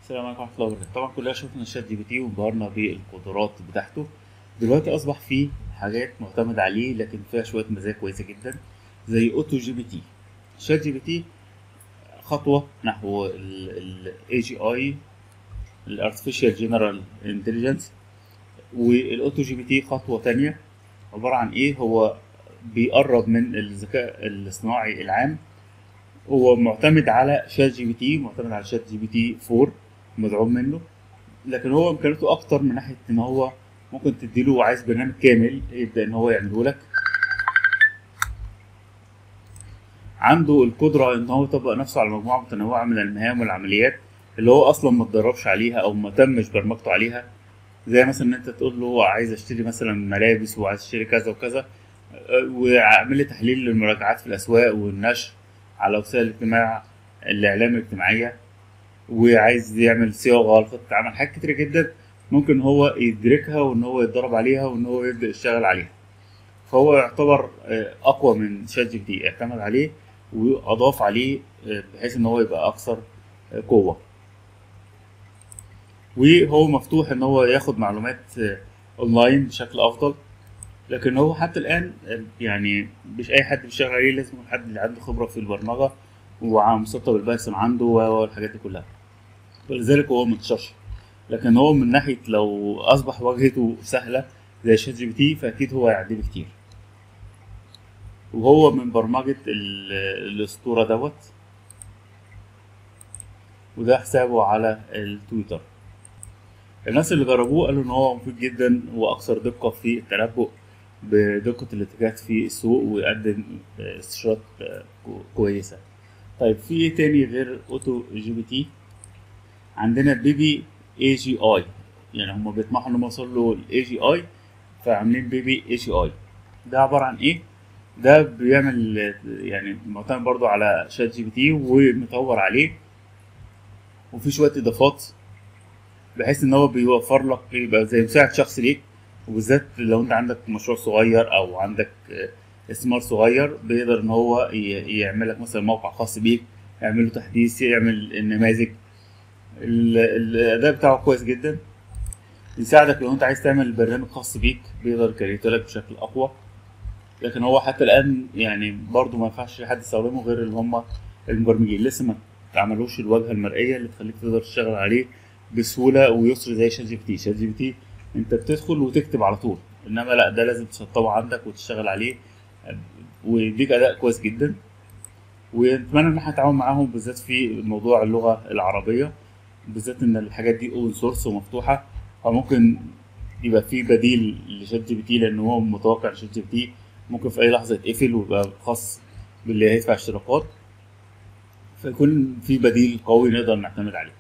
السلام عليكم ورحمة الله وبركاته طبعا كلنا شفنا الشات جي بي تي وانبهرنا بالقدرات بتاعته دلوقتي أصبح فيه حاجات معتمد عليه لكن فيها شوية مزايا كويسة جدا زي أوتو جي بي تي شات جي بي تي خطوة نحو ال AGI ال Artificial General Intelligence والأوتو جي بي تي خطوة تانية عبارة عن إيه هو بيقرب من الذكاء الاصطناعي العام هو معتمد على شات جي بي تي معتمد على شات جي بي تي 4 مدعوم منه لكن هو امكانياته اكتر من ناحيه ان هو ممكن تديله عايز برنامج كامل يبدا ان هو يعمله لك عنده القدره ان هو يطبق نفسه على مجموعه متنوعه من المهام والعمليات اللي هو اصلا ما اتدربش عليها او ما تمش برمجته عليها زي مثلا ان انت تقول له عايز اشتري مثلا ملابس وعايز اشتري كذا وكذا واعمل لي تحليل للمراجعات في الاسواق والنشر على وسائل الاجتماع الاعلام الاجتماعيه وعايز يعمل صياغه لخطه عمل حاجات كتير جدا ممكن هو يدركها وان هو يتدرب عليها وان هو يبدا يشتغل عليها فهو يعتبر اقوى من شات جي بي تي اعتمد عليه واضاف عليه بحيث ان هو يبقى اكثر قوه وهو مفتوح ان هو ياخد معلومات اونلاين بشكل افضل لكن هو حتى الان يعني مش اي حد بيشتغل عليه لازم يكون حد اللي عنده خبره في البرمجه ومسطب البايثون عنده والحاجات دي كلها ولذلك هو منتشرش لكن هو من ناحيه لو اصبح واجهته سهله زي شات جي بي تي فاكيد هو هيعديه بكتير وهو من برمجه الاسطوره دوت وده حسابه على التويتر الناس اللي جربوه قالوا ان هو مفيد جدا واكثر دقه في التنبؤ بدقه الاتجاهات في السوق ويقدم استشارات كويسه طيب في ايه تاني غير اوتو جي بي تي عندنا بيبي اي جي اي يعني هم بيطمحوا ان هم يوصلوا الاي جي اي فعاملين بيبي اي جي اي ده عباره عن ايه ده بيعمل يعني معتمد برضو على شات جي بي تي ومطور عليه وفي شويه اضافات بحيث ان هو بيوفر لك يبقى زي مساعد شخص ليك وبالذات لو انت عندك مشروع صغير او عندك استثمار صغير بيقدر ان هو يعمل لك مثلا موقع خاص بيك يعمل له تحديث يعمل النماذج الاداء بتاعه كويس جدا يساعدك لو انت عايز تعمل برنامج خاص بيك بيقدر يكريته لك بشكل اقوى لكن هو حتى الان يعني برضه ما ينفعش حد يستخدمه غير اللي هم المبرمجين لسه ما تعملوش الواجهه المرئيه اللي تخليك تقدر تشتغل عليه بسهوله ويسر زي شات جي بي تي شات جي بي تي انت بتدخل وتكتب على طول انما لا ده لازم تسطبه عندك وتشتغل عليه ويديك اداء كويس جدا ونتمنى ان احنا نتعاون معاهم بالذات في موضوع اللغه العربيه بالذات ان الحاجات دي اوبن سورس ومفتوحه فممكن يبقى في بديل لشات جي بي تي لان هو متوقع شات جي بي تي ممكن في اي لحظه يتقفل ويبقى خاص باللي هيدفع اشتراكات فيكون في بديل قوي نقدر نعتمد عليه